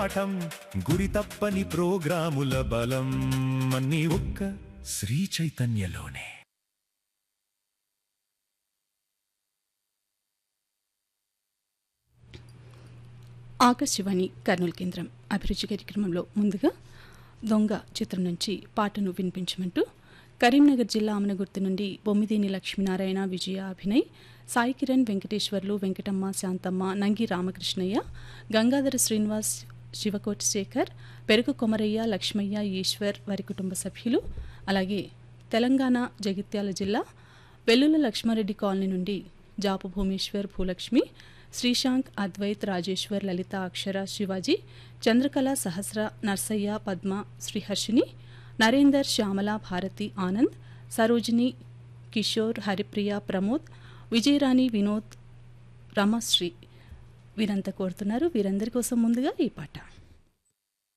పాఠం గురి తప్పని ప్రోగ్రాముల బలం అన్ని ఒక్క శ్రీ చైతన్యలోనే ఆకాశవాణి కర్నూలు కేంద్రం అభిరుచి కార్యక్రమంలో ముందుగా దొంగ చిత్రం నుంచి పాటను వినిపించమంటూ కరీంనగర్ జిల్లా అమనగుర్తు నుండి బొమ్మిదేని లక్ష్మీనారాయణ విజయ అభినయ్ సాయి కిరణ్ వెంకటేశ్వర్లు వెంకటమ్మ శాంతమ్మ నంగి రామకృష్ణయ్య గంగాధర శ్రీనివాస్ శివకోటి శేఖర్ పెరుగు కొమరయ్య లక్ష్మయ్య ఈశ్వర్ వారి కుటుంబ సభ్యులు అలాగే తెలంగాణ జగిత్యాల జిల్లా వెల్లుల లక్ష్మారెడ్డి కాలనీ నుండి జాపు భూమేశ్వర్ భూలక్ష్మి శ్రీశాంక్ అద్వైత్ రాజేశ్వర్ లలిత అక్షర శివాజీ చంద్రకళ సహస్ర నర్సయ్య పద్మ శ్రీహర్షిని నరేందర్ శ్యామల భారతి ఆనంద్ సరోజిని కిషోర్ హరిప్రియ ప్రమోద్ విజయరాణి వినోద్ రమశ్రీ వీరంతా కోరుతున్నారు వీరందరి కోసం ముందుగా ఈ పాట